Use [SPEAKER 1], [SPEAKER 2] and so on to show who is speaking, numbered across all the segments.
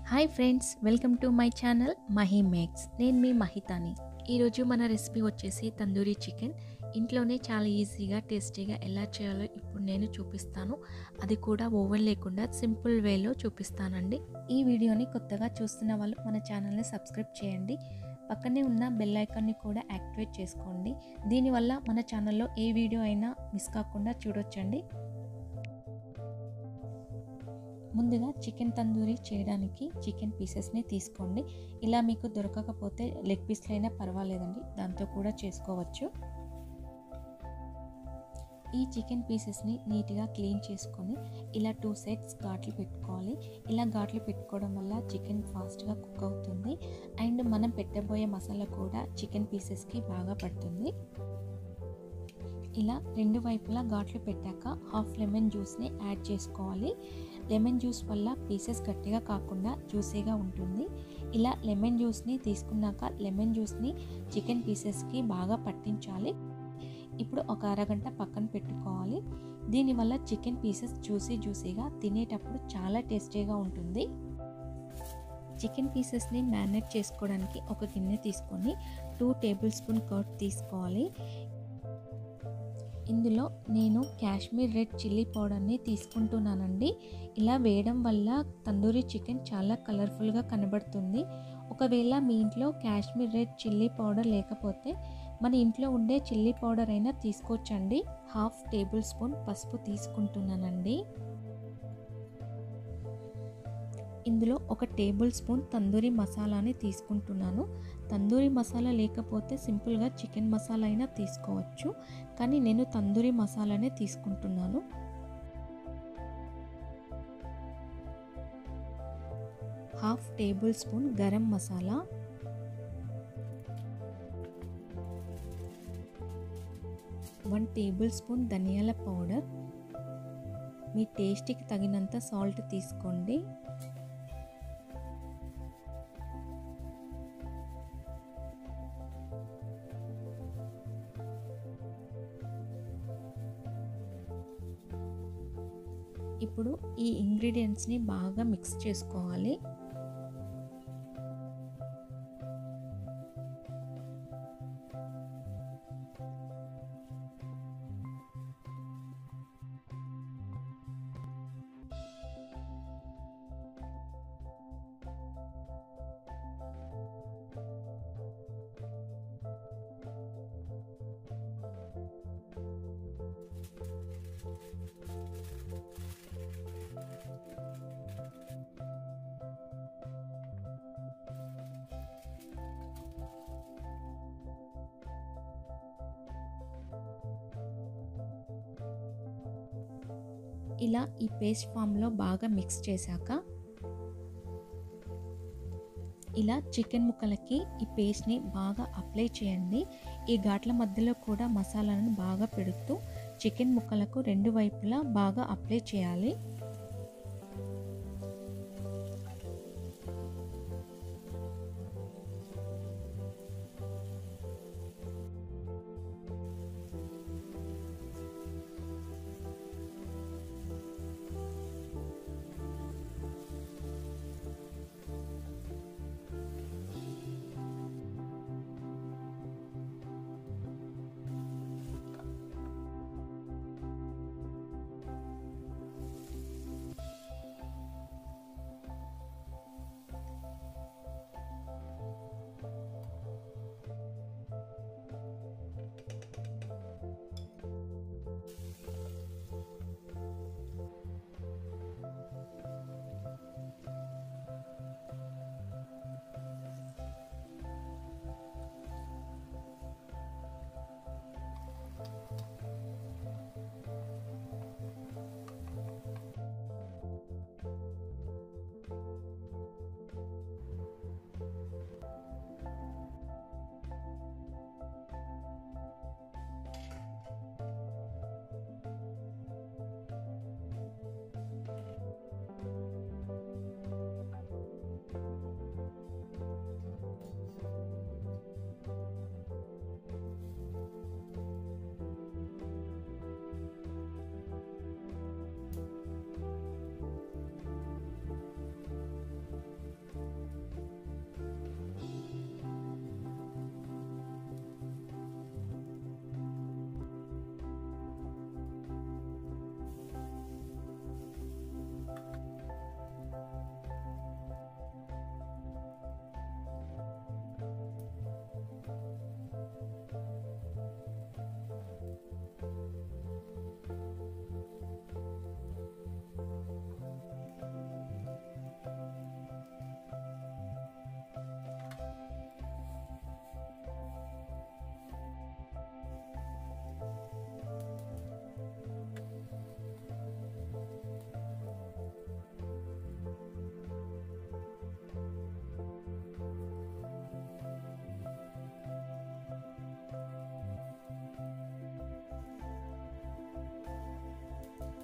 [SPEAKER 1] hi friends welcome to my channel Mahi makes నేను మీ మహితాని ఈరోజు మన రెసిపీ వచ్చేసి తందూరి చికెన్ ఇంట్లోనే చాలా ఈజీగా టేస్టీగా ఎలా చేయాలో ఇప్పుడు నేను చూపిస్తాను అది కూడా ఓవెన్ లేకుండా సింపుల్ వేలో చూపిస్తానండి ఈ వీడియోని కొత్తగా చూస్తున్న వాళ్ళు మన ఛానల్ని సబ్స్క్రైబ్ చేయండి పక్కనే ఉన్న బెల్ ఐకాన్ని కూడా యాక్టివేట్ చేసుకోండి దీనివల్ల మన ఛానల్లో ఏ వీడియో అయినా మిస్ కాకుండా చూడొచ్చండి ముందుగా చికెన్ తందూరి చేయడానికి చికెన్ పీసెస్ని తీసుకోండి ఇలా మీకు దొరకకపోతే లెగ్ పీస్లు అయినా పర్వాలేదండి దాంతో కూడా చేసుకోవచ్చు ఈ చికెన్ పీసెస్ని నీట్గా క్లీన్ చేసుకొని ఇలా టూ సైడ్స్ ఘాట్లు పెట్టుకోవాలి ఇలా ఘాట్లు పెట్టుకోవడం వల్ల చికెన్ ఫాస్ట్గా కుక్ అవుతుంది అండ్ మనం పెట్టబోయే మసాలా కూడా చికెన్ పీసెస్కి బాగా పడుతుంది ఇలా రెండు వైపులా ఘాట్లు పెట్టాక హాఫ్ లెమన్ జ్యూస్ని యాడ్ చేసుకోవాలి లెమన్ జ్యూస్ వల్ల పీసెస్ గట్టిగా కాకుండా జ్యూసీగా ఉంటుంది ఇలా లెమన్ జ్యూస్ని తీసుకున్నాక లెమన్ జ్యూస్ని చికెన్ పీసెస్కి బాగా పట్టించాలి ఇప్పుడు ఒక అరగంట పక్కన పెట్టుకోవాలి దీనివల్ల చికెన్ పీసెస్ జ్యూసీ జ్యూసీగా తినేటప్పుడు చాలా టేస్టీగా ఉంటుంది చికెన్ పీసెస్ని మ్యారినేట్ చేసుకోవడానికి ఒక గిన్నె తీసుకొని టూ టేబుల్ స్పూన్ కర్డ్ తీసుకోవాలి ఇందులో నేను కాశ్మీర్ రెడ్ చిల్లీ పౌడర్ని తీసుకుంటున్నానండి ఇలా వేయడం వల్ల తందూరి చికెన్ చాలా కలర్ఫుల్గా కనబడుతుంది ఒకవేళ మీ ఇంట్లో కాశ్మీర్ రెడ్ చిల్లీ పౌడర్ లేకపోతే మన ఇంట్లో ఉండే చిల్లీ పౌడర్ అయినా తీసుకోవచ్చండి హాఫ్ టేబుల్ స్పూన్ పసుపు తీసుకుంటున్నానండి ఇందులో ఒక టేబుల్ స్పూన్ తందూరి మసాలాని తీసుకుంటున్నాను తందూరి మసాలా లేకపోతే సింపుల్గా చికెన్ మసాలా అయినా తీసుకోవచ్చు కానీ నేను తందూరి మసాలానే తీసుకుంటున్నాను half tablespoon garam masala one tablespoon ధనియాల పౌడర్ మీ టేస్ట్కి తగినంత సాల్ట్ తీసుకోండి ఇప్పుడు ఈ ఇంగ్రీడియంట్స్ని బాగా మిక్స్ చేసుకోవాలి ఇలా ఈ పేస్ట్ ఫామ్లో బాగా మిక్స్ చేశాక ఇలా చికెన్ ముక్కలకి ఈ పేస్ట్ని బాగా అప్లై చేయండి ఈ ఘాట్ల మధ్యలో కూడా మసాలాలను బాగా పెడుతూ చికెన్ ముక్కలకు రెండు వైపులా బాగా అప్లై చేయాలి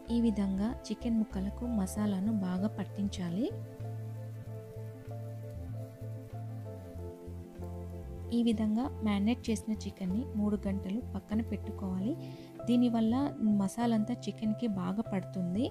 [SPEAKER 1] ఈ విధంగా చికెన్ ముక్కలకు మసాలాను బాగా పట్టించాలి ఈ విధంగా మ్యారినేట్ చేసిన చికెన్ని మూడు గంటలు పక్కన పెట్టుకోవాలి దీనివల్ల మసాలా అంతా చికెన్కి బాగా పడుతుంది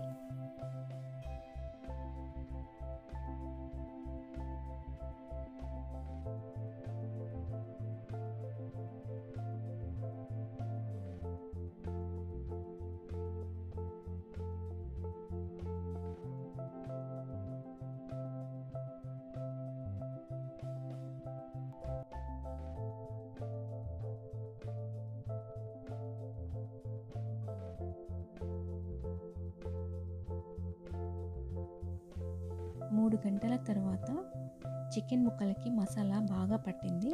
[SPEAKER 1] మూడు గంటల తర్వాత చికెన్ ముక్కలకి మసాలా బాగా పట్టింది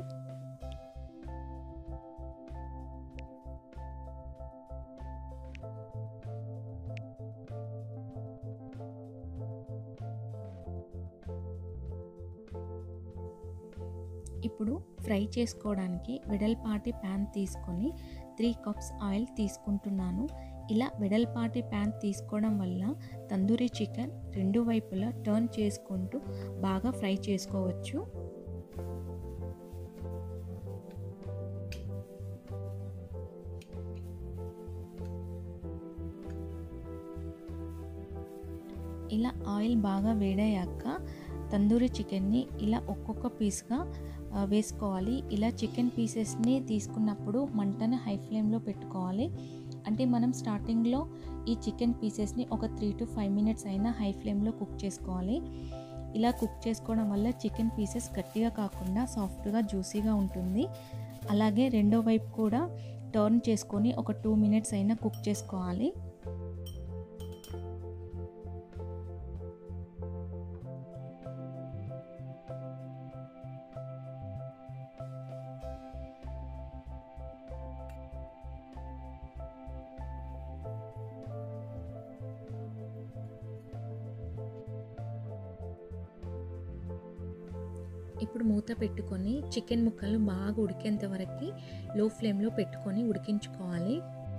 [SPEAKER 1] ఇప్పుడు ఫ్రై చేసుకోవడానికి వెడల్పాటి ప్యాన్ తీసుకొని త్రీ కప్స్ ఆయిల్ తీసుకుంటున్నాను ఇలా వెడల్పాటి ప్యాన్ తీసుకోవడం వల్ల తందూరి చికెన్ రెండు వైపులా టర్న్ చేసుకుంటూ బాగా ఫ్రై చేసుకోవచ్చు ఇలా ఆయిల్ బాగా వేడయ్యాక తందూరి చికెన్ని ఇలా ఒక్కొక్క పీస్గా వేసుకోవాలి ఇలా చికెన్ పీసెస్ని తీసుకున్నప్పుడు మంటను హై ఫ్లేమ్లో పెట్టుకోవాలి అంటే మనం స్టార్టింగ్లో ఈ చికెన్ పీసెస్ని ఒక త్రీ టు ఫైవ్ మినిట్స్ అయినా హై ఫ్లేమ్లో కుక్ చేసుకోవాలి ఇలా కుక్ చేసుకోవడం వల్ల చికెన్ పీసెస్ గట్టిగా కాకుండా సాఫ్ట్గా జ్యూసీగా ఉంటుంది అలాగే రెండో వైపు కూడా టర్న్ చేసుకొని ఒక టూ మినిట్స్ అయినా కుక్ చేసుకోవాలి ఇప్పుడు మూత పెట్టుకొని చికెన్ ముక్కలు బాగా ఉడికేంత వరకు లో ఫ్లేమ్లో పెట్టుకొని ఉడికించుకోవాలి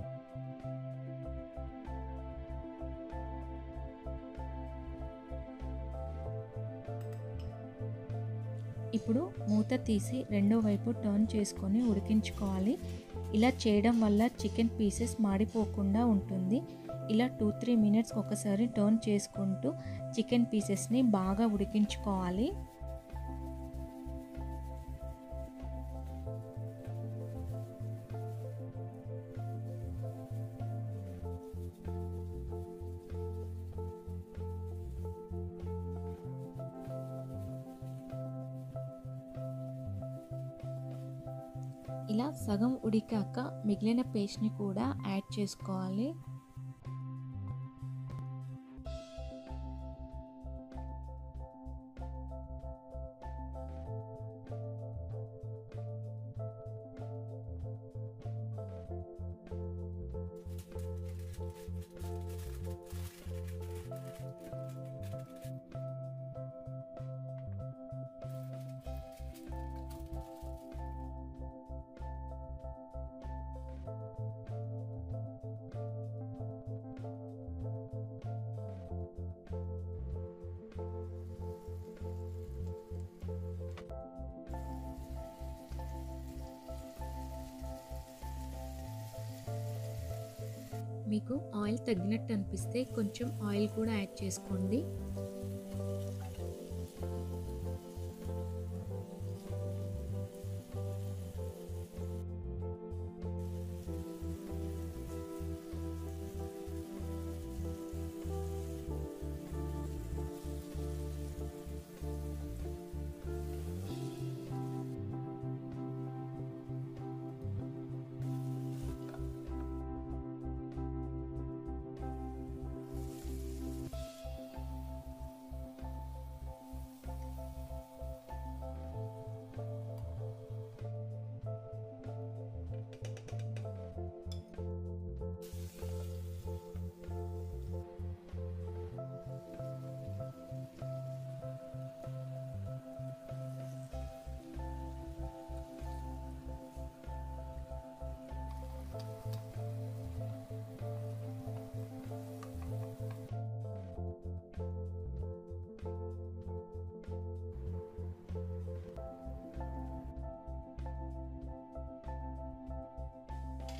[SPEAKER 1] ఇప్పుడు మూత తీసి రెండో వైపు టర్న్ చేసుకొని ఉడికించుకోవాలి ఇలా చేయడం వల్ల చికెన్ పీసెస్ మాడిపోకుండా ఉంటుంది ఇలా టూ త్రీ మినిట్స్ ఒకసారి టర్న్ చేసుకుంటూ చికెన్ పీసెస్ని బాగా ఉడికించుకోవాలి ఇలా సగం ఉడికాక మిగిలిన పేస్ట్ని కూడా యాడ్ చేసుకోవాలి మీకు ఆయిల్ తగ్గినట్టు అనిపిస్తే కొంచెం ఆయిల్ కూడా యాడ్ చేసుకోండి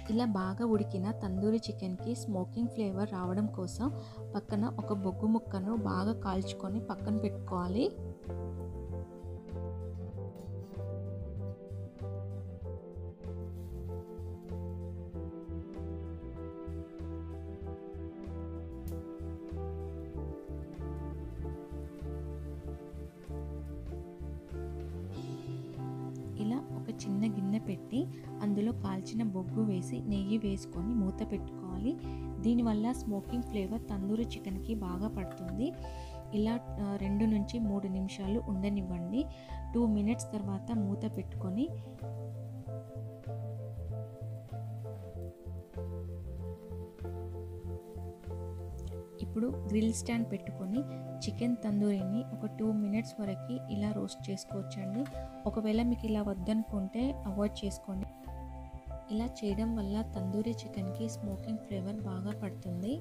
[SPEAKER 1] ఇలా బాగా ఉడికిన తందూరి చికెన్కి స్మోకింగ్ ఫ్లేవర్ రావడం కోసం పక్కన ఒక బొగ్గు ముక్కను బాగా కాల్చుకొని పక్కన పెట్టుకోవాలి ఇలా ఒక చిన్న గిన్నె పెట్టి అందులో కాల్చిన బొగ్గు వేసి నెయ్యి వేసుకొని మూత పెట్టుకోవాలి దీనివల్ల స్మోకింగ్ ఫ్లేవర్ తందూరి చికెన్కి బాగా పడుతుంది ఇలా ఆ, రెండు నుంచి మూడు నిమిషాలు ఉండనివ్వండి టూ మినిట్స్ తర్వాత మూత పెట్టుకొని ఇప్పుడు గ్రిల్ స్టాండ్ పెట్టుకొని చికెన్ తందూరిని ఒక టూ మినిట్స్ వరకు ఇలా రోస్ట్ చేసుకోవచ్చండి ఒకవేళ మీకు ఇలా వద్దనుకుంటే అవాయిడ్ చేసుకోండి ఇలా చేయడం వల్ల తందూరి చికెన్కి స్మోకింగ్ ఫ్లేవర్ బాగా పడుతుంది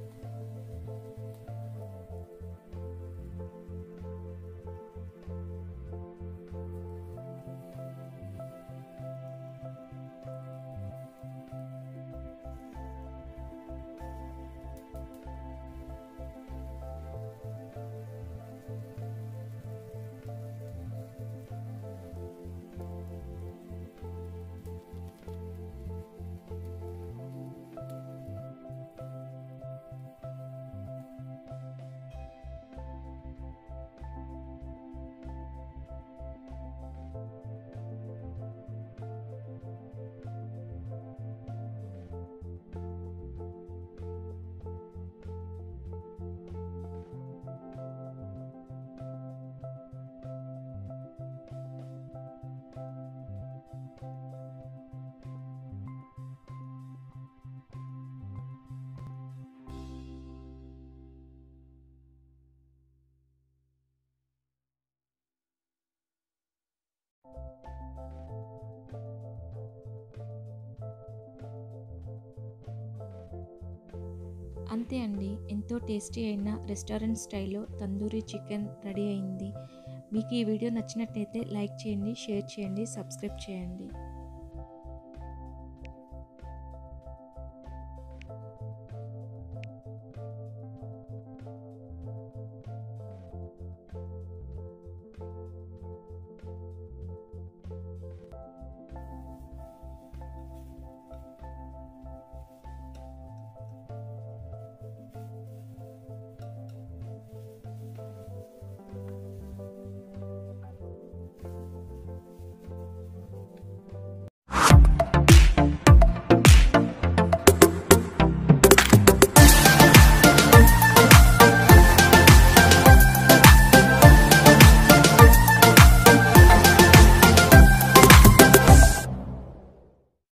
[SPEAKER 1] అంతే అండి ఎంతో టేస్టీ అయిన రెస్టారెంట్ స్టైల్లో తందూరి చికెన్ రెడీ అయింది మీకు ఈ వీడియో నచ్చినట్టయితే లైక్ చేయండి షేర్ చేయండి సబ్స్క్రైబ్ చేయండి